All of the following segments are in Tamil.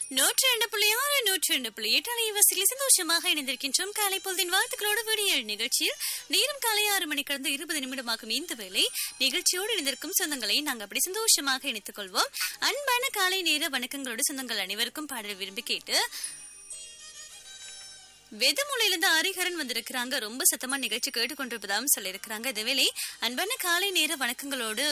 நூற்றி ரெண்டு புள்ளி ஆறு நூற்றி ரெண்டு புள்ளி எட்டு அலைவரிசையில் சந்தோஷமாக இணைந்திருக்கின்றோம் காலை பொழுதின் வாழ்த்துக்களோடு விடியல் நிகழ்ச்சியில் நேரம் காலை ஆறு மணி கடந்து இருபது நிமிடமாகும் இந்த வேளை நிகழ்ச்சியோடு இணைந்திருக்கும் சொந்தங்களை நாங்கள் அப்படி சந்தோஷமாக இணைத்துக் கொள்வோம் அன்பான காலை நேர வணக்கங்களோடு சொந்தங்கள் அனைவருக்கும் பாடல் விரும்பி கேட்டு வெதமொழியிலிருந்து ஹரிஹரன் வந்திருக்கிறாங்க ரொம்ப சத்தமா நிகழ்ச்சி கேட்டுக்கொண்டிருப்பதாகவும் சொல்லியிருக்கிறாங்க இதேவேளை அன்பான காலை நேர வணக்கங்களோடு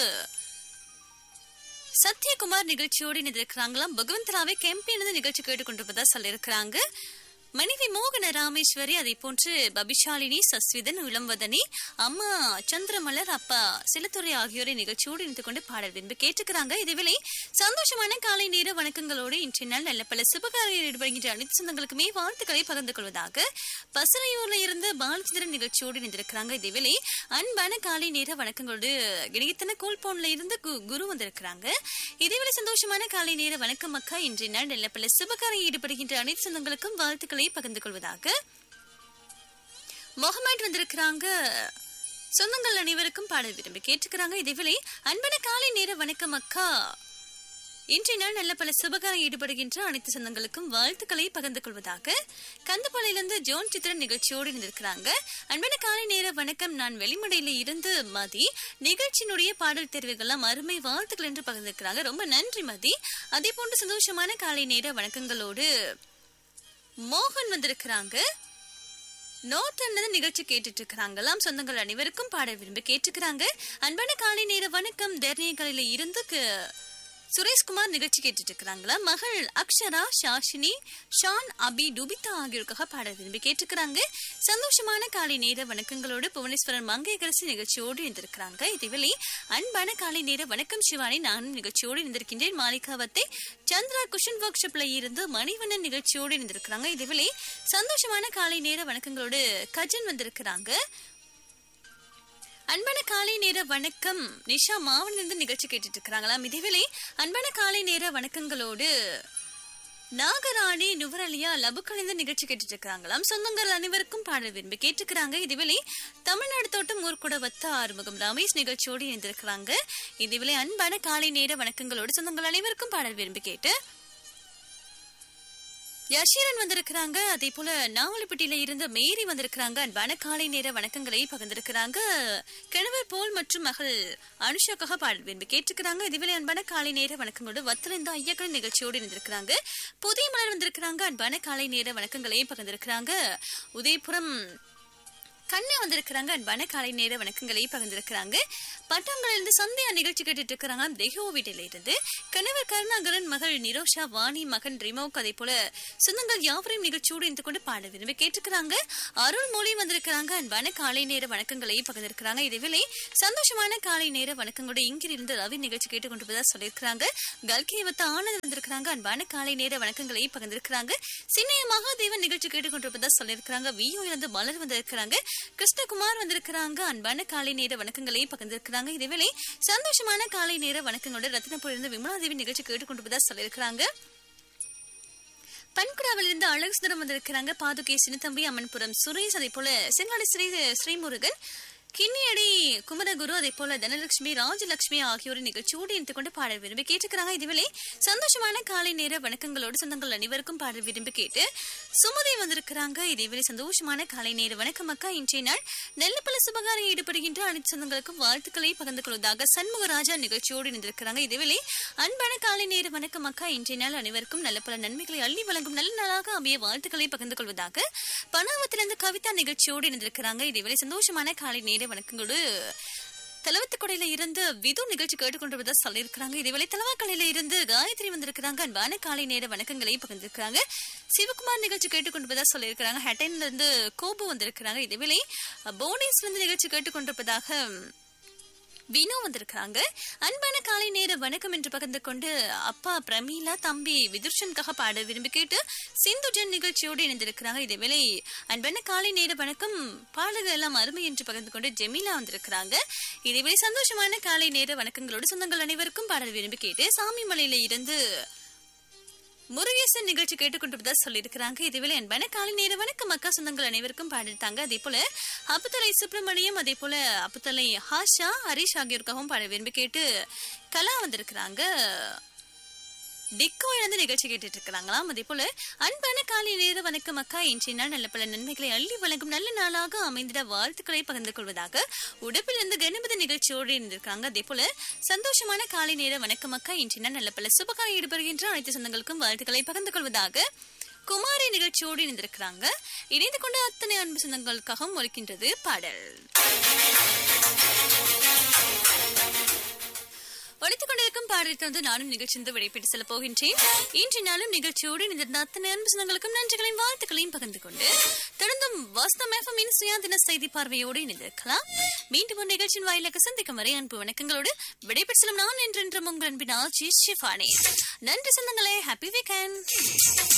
சத்யகுமார் நிகழ்ச்சியோடு இணைந்திருக்கிறாங்களாம் பகவந்தராவை கேம்பியன் நிகழ்ச்சி கேட்டுக்கொண்டிருப்பதா சொல்லியிருக்கிறாங்க மனைவி மோகன ராமேஸ்வரி அதை போன்று பபிஷாலினி சஸ்விதன் இளம்வதனி அம்மா சந்திரமலர் அப்பா சிலத்துறை ஆகியோரை நிகழ்ச்சியோடு இணைந்து கொண்டு பாடல் விரும்பி கேட்டுக்கிறாங்க இதுவேளை சந்தோஷமான காலை நேர வணக்கங்களோடு இன்றைய நாள் நல்ல பல சுபகாரியில் ஈடுபடுகின்ற அனைத்து சொந்தங்களுக்குமே வாழ்த்துக்களை பகிர்ந்து கொள்வதாக பசறையூர்ல இருந்து பாலச்சந்திரன் நிகழ்ச்சியோடு இணைந்திருக்கிறாங்க இதேவேளை அன்பான காலை நேர வணக்கங்களோடு இணையத்தன கோல்போன்ல இருந்து கு- குரு வந்திருக்கிறாங்க இதேவேளை சந்தோஷமான காலை நேர வணக்கம் அக்கா இன்றைய நாள் நல்ல பல சுபகாரியில் ஈடுபடுகின்ற அனைத்து சொந்தங்களுக்கும் வாழ்த்துக்களை பகிர்ந்து கொள்வதாக முகமது வந்திருக்கிறாங்க சொந்தங்கள் அனைவருக்கும் பாடல் விரும்பி கேட்டுக்கிறாங்க இதேவேளை அன்பான காலை நேர வணக்கம் அக்கா இன்றைய நாள் நல்ல பல சுபகாரம் ஈடுபடுகின்ற அனைத்து சொந்தங்களுக்கும் வாழ்த்துக்களை பகிர்ந்து கொள்வதாக கந்தப்பாளையிலிருந்து ஜோன் சித்திரன் நிகழ்ச்சியோடு இருந்திருக்கிறாங்க அன்பான காலை நேர வணக்கம் நான் வெளிமடையில இருந்து மதி நிகழ்ச்சியினுடைய பாடல் தேர்வுகள்லாம் அருமை வாழ்த்துக்கள் என்று பகிர்ந்திருக்கிறாங்க ரொம்ப நன்றி மதி அதே போன்று சந்தோஷமான காலை நேர வணக்கங்களோடு மோகன் வந்திருக்கிறாங்க நோட்டன்னது நிகழ்ச்சி கேட்டுட்டு இருக்கிறாங்களாம் சொந்தங்கள் அனைவருக்கும் பாட விரும்பி கேட்டுக்கிறாங்க அன்பான காலை நேர வணக்கம் தர்ணியங்களில இருந்து கு- சுரேஷ்குமார் நிகழ்ச்சி கேட்டுட்டு இருக்கிறாங்களா மகள் அக்ஷரா ஷாஷினி ஷான் அபி டுபிதா ஆகியோருக்காக பாட விரும்பி கேட்டுக்கிறாங்க சந்தோஷமான காலை நேர வணக்கங்களோடு புவனேஸ்வரன் மங்கையரசி நிகழ்ச்சியோடு இருந்திருக்கிறாங்க இதுவேளை அன்பான காலை நேர வணக்கம் சிவானி நானும் நிகழ்ச்சியோடு இருந்திருக்கின்றேன் மாலிகாவத்தை சந்திரா குஷன் ஒர்க் ஷாப்ல இருந்து மணிவண்ணன் நிகழ்ச்சியோடு இருந்திருக்கிறாங்க இதுவேளை சந்தோஷமான காலை நேர வணக்கங்களோடு கஜன் வந்திருக்கிறாங்க அன்பான காலை நேர வணக்கம் நிஷா மாவனிலிருந்து நிகழ்ச்சி கேட்டுட்டு இருக்கிறாங்களாம் இதேவேளை அன்பான காலை நேர வணக்கங்களோடு நாகராணி நுவரலியா லபுக்கணிந்த நிகழ்ச்சி கேட்டுட்டு இருக்காங்களாம் சொந்தங்கள் அனைவருக்கும் பாடல் விரும்பி கேட்டுக்கிறாங்க இதுவேளை தமிழ்நாடு தோட்டம் ஊர்கூட வத்த ஆறுமுகம் ரமேஷ் நிகழ்ச்சியோடு இணைந்திருக்கிறாங்க இதுவேளை அன்பான காலை நேர வணக்கங்களோடு சொந்தங்கள் அனைவருக்கும் பாடல் விரும்பி கேட்டு யஷீரன் வந்திருக்கிறாங்க அதே போல நாவலப்பட்டியில இருந்து மேரி வந்திருக்கிறாங்க அன்பான காலை நேர வணக்கங்களை பகிர்ந்திருக்கிறாங்க கணவர் போல் மற்றும் மகள் அனுஷாக்காக பாடல் விரும்பி கேட்டுக்கிறாங்க இதுவேளை அன்பான காலை நேர வணக்கங்களோடு வத்திலிருந்து ஐயக்கள் நிகழ்ச்சியோடு இருந்திருக்கிறாங்க புதிய மலர் வந்திருக்கிறாங்க அன்பான காலை நேர வணக்கங்களை பகிர்ந்திருக்கிறாங்க உதயபுரம் கண்ணா வந்திருக்கிறாங்க அன்பான காலை நேர வணக்கங்களை பகிர்ந்திருக்கிறாங்க பட்டாங்கள்ல இருந்து சந்தையா நிகழ்ச்சி கேட்டுட்டு இருக்கிறாங்க தெஹோ வீட்டில இருந்து கணவர் கருணாகரன் மகள் நிரோஷா வாணி மகன் ரிமோக் அதே போல சொந்தங்கள் யாவரையும் நிகழ்ச்சியோடு இருந்து கொண்டு பாட விரும்பி கேட்டுக்கிறாங்க அருள் மொழி வந்திருக்கிறாங்க அன்பான காலை நேர வணக்கங்களை பகிர்ந்திருக்கிறாங்க இதுவேளை சந்தோஷமான காலை நேர வணக்கங்களோட இங்கிருந்து ரவி நிகழ்ச்சி கேட்டுக்கொண்டிருப்பதா சொல்லியிருக்கிறாங்க கல்கியவத்த ஆனந்த் வந்திருக்கிறாங்க அன்பான காலை நேர வணக்கங்களை பகிர்ந்திருக்கிறாங்க சின்னைய மகாதேவன் நிகழ்ச்சி கேட்டுக்கொண்டிருப்பதா சொல்லியிருக்கிறாங்க வியோ இருந்து மலர் வந்திருக்கிறாங்க கிருஷ்ணகுமார் வந்திருக்கிறாங்க அன்பான காலை நேர வணக்கங்களை பகிர்ந்திருக்கிறாங்க இதேவேளை சந்தோஷமான காலை நேர வணக்கங்களோட ரத்தினபுரம் இருந்து விமலாதேவி நிகழ்ச்சி கேட்டுக்கொண்டிருப்பதா சொல்லியிருக்கிறாங்க பன்குடாவில் இருந்து அழகு சுந்தரம் வந்திருக்கிறாங்க பாதுகை சின்னத்தம்பி அம்மன்புரம் சுரேஷ் அதே போல செங்காடு ஸ்ரீ ஸ்ரீமுருகன் கிண்ணியடி குமரகுரு அதே போல தனலட்சுமி ராஜலட்சுமி ஆகியோரின் நிகழ்ச்சியோடு இணைந்து கொண்டு பாடல் விரும்பி கேட்டுக்கிறாங்க இதுவேளை சந்தோஷமான காலை நேர வணக்கங்களோடு சொந்தங்கள் அனைவருக்கும் பாடல் விரும்பி கேட்டு சுமதி வந்திருக்கிறாங்க இதேவேளை சந்தோஷமான காலை நேர வணக்கம் அக்கா இன்றைய நாள் நெல்ல பல சுபகாரம் ஈடுபடுகின்ற அனைத்து சொந்தங்களுக்கும் வாழ்த்துக்களை பகிர்ந்து கொள்வதாக சண்முகராஜா நிகழ்ச்சியோடு இணைந்திருக்கிறாங்க இதேவேளை அன்பான காலை நேர வணக்கம் அக்கா இன்றைய நாள் அனைவருக்கும் நல்ல பல நன்மைகளை அள்ளி வழங்கும் நல்ல நாளாக அமைய வாழ்த்துக்களை பகிர்ந்து கொள்வதாக பனாவத்திலிருந்து கவிதா நிகழ்ச்சியோடு இணைந்திருக்கிறாங்க இதேவேளை சந்தோஷமான காலை நேர வணக்கங்களோடு தலவத்துக்கொடையில இருந்து விது நிகழ்ச்சி கேட்டுக்கொண்டிருப்பதா சொல்லியிருக்கிறாங்க இதேவேளை தலவாக்கலையில இருந்து காயத்ரி வந்திருக்கிறாங்க அன்பான காலை நேர வணக்கங்களை பகிர்ந்திருக்கிறாங்க சிவகுமார் நிகழ்ச்சி கேட்டுக்கொண்டிருப்பதா சொல்லியிருக்கிறாங்க ஹெட்டன்ல இருந்து கோபு வந்திருக்கிறாங்க இதேவேளை போனேஸ்ல இருந்து நிகழ்ச்சி கேட்டுக்கொண்டிருப்பதாக வினோ வந்திருக்காங்க அன்பான காலை நேர வணக்கம் என்று பகிர்ந்து கொண்டு அப்பா பிரமீளா தம்பி விதுர்ஷனுக்காக பாட விரும்பி கேட்டு சிந்துஜன் நிகழ்ச்சியோடு இணைந்திருக்கிறாங்க இதேவேளை அன்பான காலை நேர வணக்கம் பாடல்கள் எல்லாம் அருமை என்று பகிர்ந்து கொண்டு ஜெமிலா வந்திருக்கிறாங்க இதேவேளை சந்தோஷமான காலை நேர வணக்கங்களோடு சொந்தங்கள் அனைவருக்கும் பாடல் விரும்பி கேட்டு சாமி மலையில இருந்து முருகேசன் நிகழ்ச்சி கேட்டுக்கொண்டிருப்பதா சொல்லியிருக்கிறாங்க இதுவேளை அன்பான காலை நேர வணக்கம் அக்கா சொந்தங்கள் அனைவருக்கும் பாடிட்டாங்க அதே போல அப்புத்தலை சுப்பிரமணியம் அதே போல அப்புத்தலை ஹாஷா ஹரிஷ் ஆகியோருக்காகவும் பாட விரும்பி கேட்டு கலா வந்திருக்கிறாங்க டிக்கோ இழந்து நிகழ்ச்சி கேட்டுட்டு இருக்கிறாங்களாம் அதே போல அன்பான காலை நேர வணக்கம் அக்கா இன்றைய நாள் நல்ல பல நன்மைகளை அள்ளி வழங்கும் நல்ல நாளாக அமைந்திட வாழ்த்துக்களை பகிர்ந்து கொள்வதாக உடப்பிலிருந்து கணபதி நிகழ்ச்சியோடு இருந்திருக்காங்க அதே போல சந்தோஷமான காலை நேர வணக்கம் அக்கா இன்றைய நாள் நல்ல பல சுபகாரம் ஈடுபடுகின்ற அனைத்து சொந்தங்களுக்கும் வாழ்த்துக்களை பகிர்ந்து கொள்வதாக குமாரி நிகழ்ச்சியோடு இணைந்திருக்கிறாங்க இணைந்து கொண்ட அத்தனை அன்பு சொந்தங்களுக்காகவும் ஒலிக்கின்றது பாடல் ஒழித்துக் கொண்டிருக்கும் பாடலுக்கு வந்து நானும் நிகழ்ச்சிந்து விடைபெற்று செல்ல போகின்றேன் இன்று நாளும் நிகழ்ச்சியோடு இணைந்திருந்த அத்தனை அன்பு சொந்தங்களுக்கும் நன்றிகளையும் வாழ்த்துக்களையும் பகிர்ந்து கொண்டு தொடர்ந்தும் வாஸ்தம் எஃப்எம் சுயாதீன செய்தி பார்வையோடு இணைந்திருக்கலாம் மீண்டும் ஒரு நிகழ்ச்சியின் வாயிலாக சந்திக்கும் வரை அன்பு வணக்கங்களோடு விடைபெற்று செல்லும் நான் என்றென்றும் உங்கள் அன்பின் ஆட்சி ஷிஃபானே நன்றி சொந்தங்களே ஹாப்பி வீக்கெண்ட்